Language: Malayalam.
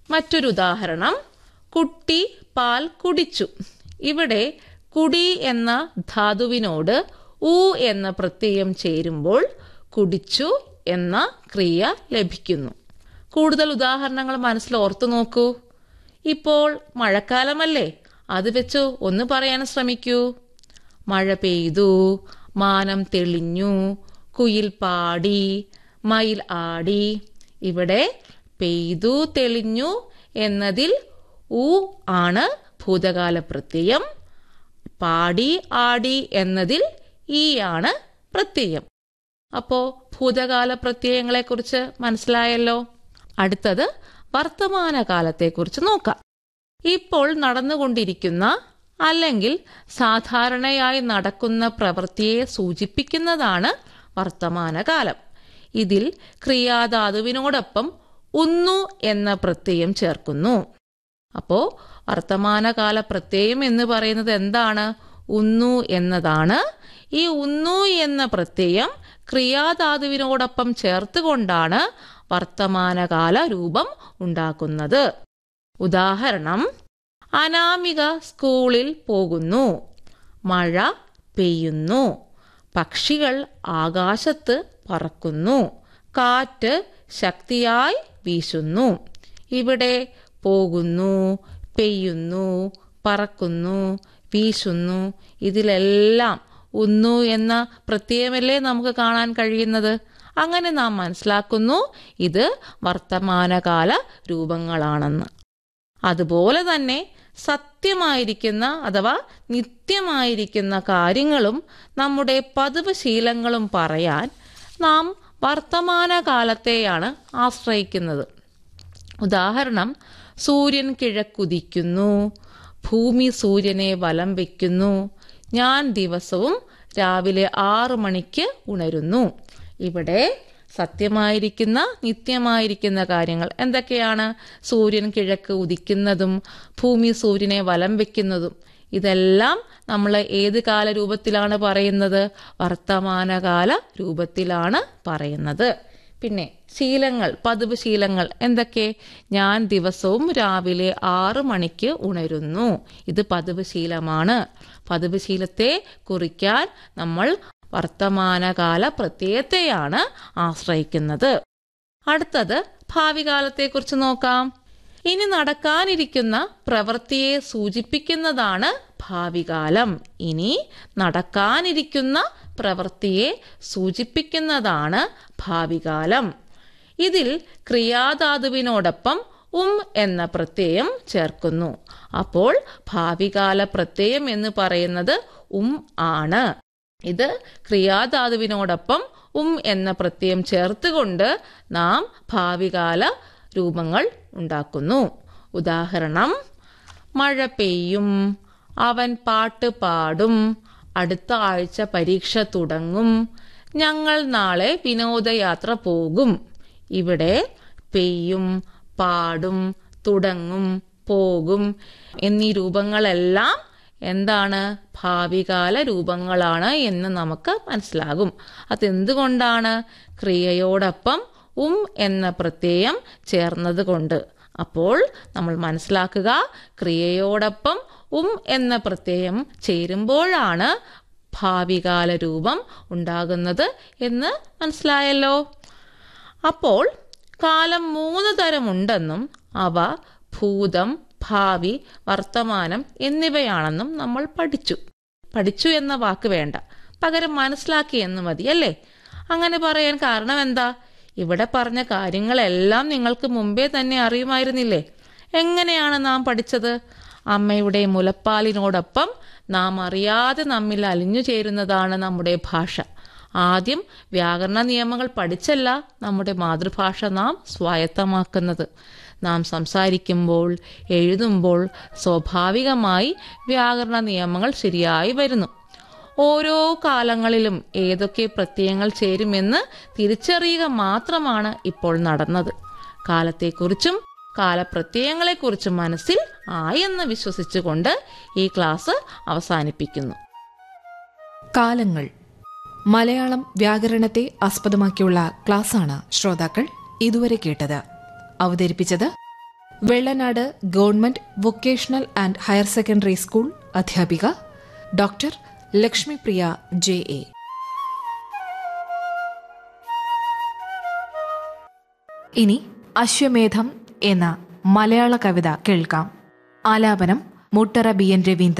മറ്റൊരു ഉദാഹരണം കുട്ടി പാൽ കുടിച്ചു ഇവിടെ കുടി എന്ന ധാതുവിനോട് ഊ എന്ന പ്രത്യയം ചേരുമ്പോൾ കുടിച്ചു എന്ന ക്രിയ ലഭിക്കുന്നു കൂടുതൽ ഉദാഹരണങ്ങൾ മനസ്സിൽ ഓർത്തു നോക്കൂ ഇപ്പോൾ മഴക്കാലമല്ലേ അത് വെച്ച് ഒന്ന് പറയാൻ ശ്രമിക്കൂ മഴ പെയ്തു മാനം തെളിഞ്ഞു കുയിൽ പാടി മയിൽ ആടി ഇവിടെ പെയ്തു തെളിഞ്ഞു എന്നതിൽ ഊ ആണ് ഭൂതകാല പ്രത്യയം പാടി ആടി എന്നതിൽ ഈ ആണ് പ്രത്യയം അപ്പോ ഭൂതകാല പ്രത്യയങ്ങളെക്കുറിച്ച് മനസ്സിലായല്ലോ അടുത്തത് വർത്തമാനകാലത്തെക്കുറിച്ച് നോക്കാം ഇപ്പോൾ നടന്നുകൊണ്ടിരിക്കുന്ന അല്ലെങ്കിൽ സാധാരണയായി നടക്കുന്ന പ്രവൃത്തിയെ സൂചിപ്പിക്കുന്നതാണ് വർത്തമാനകാലം ഇതിൽ ക്രിയാധാതുവിനോടൊപ്പം ഉന്നു എന്ന പ്രത്യയം ചേർക്കുന്നു അപ്പോ വർത്തമാനകാല പ്രത്യയം എന്ന് പറയുന്നത് എന്താണ് ഉന്നു എന്നതാണ് ഈ ഉന്നു എന്ന പ്രത്യയം ക്രിയാധാതുവിനോടൊപ്പം ചേർത്തുകൊണ്ടാണ് വർത്തമാനകാല രൂപം ഉണ്ടാക്കുന്നത് ഉദാഹരണം അനാമിക സ്കൂളിൽ പോകുന്നു മഴ പെയ്യുന്നു പക്ഷികൾ ആകാശത്ത് പറക്കുന്നു കാറ്റ് ശക്തിയായി വീശുന്നു ഇവിടെ പോകുന്നു പെയ്യുന്നു പറക്കുന്നു വീശുന്നു ഇതിലെല്ലാം ഉന്നു എന്ന പ്രത്യയമല്ലേ നമുക്ക് കാണാൻ കഴിയുന്നത് അങ്ങനെ നാം മനസ്സിലാക്കുന്നു ഇത് വർത്തമാനകാല രൂപങ്ങളാണെന്ന് അതുപോലെ തന്നെ സത്യമായിരിക്കുന്ന അഥവാ നിത്യമായിരിക്കുന്ന കാര്യങ്ങളും നമ്മുടെ പതിവ് ശീലങ്ങളും പറയാൻ നാം വർത്തമാനകാലത്തെയാണ് ആശ്രയിക്കുന്നത് ഉദാഹരണം സൂര്യൻ കിഴക്കുദിക്കുന്നു ഭൂമി സൂര്യനെ വലം വയ്ക്കുന്നു ഞാൻ ദിവസവും രാവിലെ ആറു മണിക്ക് ഉണരുന്നു ഇവിടെ സത്യമായിരിക്കുന്ന നിത്യമായിരിക്കുന്ന കാര്യങ്ങൾ എന്തൊക്കെയാണ് സൂര്യൻ കിഴക്ക് ഉദിക്കുന്നതും ഭൂമി സൂര്യനെ വലം വെക്കുന്നതും ഇതെല്ലാം നമ്മൾ ഏത് കാലരൂപത്തിലാണ് പറയുന്നത് വർത്തമാനകാല രൂപത്തിലാണ് പറയുന്നത് പിന്നെ ശീലങ്ങൾ പതിവ് ശീലങ്ങൾ എന്തൊക്കെ ഞാൻ ദിവസവും രാവിലെ ആറു മണിക്ക് ഉണരുന്നു ഇത് പതിവ് ശീലമാണ് പതിവ് ശീലത്തെ കുറിക്കാൻ നമ്മൾ വർത്തമാനകാല പ്രത്യയത്തെയാണ് ആശ്രയിക്കുന്നത് അടുത്തത് ഭാവി കാലത്തെക്കുറിച്ച് നോക്കാം ഇനി നടക്കാനിരിക്കുന്ന പ്രവൃത്തിയെ സൂചിപ്പിക്കുന്നതാണ് ഭാവികാലം ഇനി നടക്കാനിരിക്കുന്ന പ്രവൃത്തിയെ സൂചിപ്പിക്കുന്നതാണ് ഭാവികാലം ഇതിൽ ക്രിയാധാതുവിനോടൊപ്പം ഉം എന്ന പ്രത്യയം ചേർക്കുന്നു അപ്പോൾ ഭാവികാല പ്രത്യയം എന്ന് പറയുന്നത് ഉം ആണ് ഇത് ക്രിയാധാതുവിനോടൊപ്പം ഉം എന്ന പ്രത്യയം ചേർത്തുകൊണ്ട് നാം ഭാവികാല രൂപങ്ങൾ ഉണ്ടാക്കുന്നു ഉദാഹരണം മഴ പെയ്യും അവൻ പാട്ട് പാടും അടുത്ത ആഴ്ച പരീക്ഷ തുടങ്ങും ഞങ്ങൾ നാളെ വിനോദയാത്ര പോകും ഇവിടെ പെയ്യും പാടും തുടങ്ങും പോകും എന്നീ രൂപങ്ങളെല്ലാം എന്താണ് ഭാവികാല രൂപങ്ങളാണ് എന്ന് നമുക്ക് മനസ്സിലാകും അതെന്തുകൊണ്ടാണ് ക്രിയയോടൊപ്പം ഉം എന്ന പ്രത്യയം ചേർന്നത് കൊണ്ട് അപ്പോൾ നമ്മൾ മനസ്സിലാക്കുക ക്രിയയോടൊപ്പം ഉം എന്ന പ്രത്യയം ചേരുമ്പോഴാണ് ഭാവികാല രൂപം ഉണ്ടാകുന്നത് എന്ന് മനസ്സിലായല്ലോ അപ്പോൾ കാലം മൂന്ന് തരമുണ്ടെന്നും അവ ഭൂതം ഭാവി വർത്തമാനം എന്നിവയാണെന്നും നമ്മൾ പഠിച്ചു പഠിച്ചു എന്ന വാക്ക് വേണ്ട പകരം മനസ്സിലാക്കി എന്ന് മതി അല്ലേ അങ്ങനെ പറയാൻ കാരണം എന്താ ഇവിടെ പറഞ്ഞ കാര്യങ്ങളെല്ലാം നിങ്ങൾക്ക് മുമ്പേ തന്നെ അറിയുമായിരുന്നില്ലേ എങ്ങനെയാണ് നാം പഠിച്ചത് അമ്മയുടെ മുലപ്പാലിനോടൊപ്പം നാം അറിയാതെ നമ്മിൽ അലിഞ്ഞു ചേരുന്നതാണ് നമ്മുടെ ഭാഷ ആദ്യം വ്യാകരണ നിയമങ്ങൾ പഠിച്ചല്ല നമ്മുടെ മാതൃഭാഷ നാം സ്വായത്തമാക്കുന്നത് നാം സംസാരിക്കുമ്പോൾ എഴുതുമ്പോൾ സ്വാഭാവികമായി വ്യാകരണ നിയമങ്ങൾ ശരിയായി വരുന്നു ഓരോ കാലങ്ങളിലും ഏതൊക്കെ പ്രത്യയങ്ങൾ ചേരുമെന്ന് തിരിച്ചറിയുക മാത്രമാണ് ഇപ്പോൾ നടന്നത് കാലത്തെക്കുറിച്ചും കാലപ്രത്യയങ്ങളെക്കുറിച്ചും മനസ്സിൽ ആയെന്ന് വിശ്വസിച്ചുകൊണ്ട് ഈ ക്ലാസ് അവസാനിപ്പിക്കുന്നു കാലങ്ങൾ മലയാളം വ്യാകരണത്തെ ആസ്പദമാക്കിയുള്ള ക്ലാസ്സാണ് ശ്രോതാക്കൾ ഇതുവരെ കേട്ടത് അവതരിപ്പിച്ചത് Vellanad government vocational and higher secondary school അധ്യാപിക ഡോക്ടർ ലക്ഷ്മിപ്രിയ ജെ എ ഇനി അശ്വമേധം എന്ന മലയാള കവിത കേൾക്കാം ആലാപനം മുട്ടറ ബി എൻ രവീന്ദ്രൻ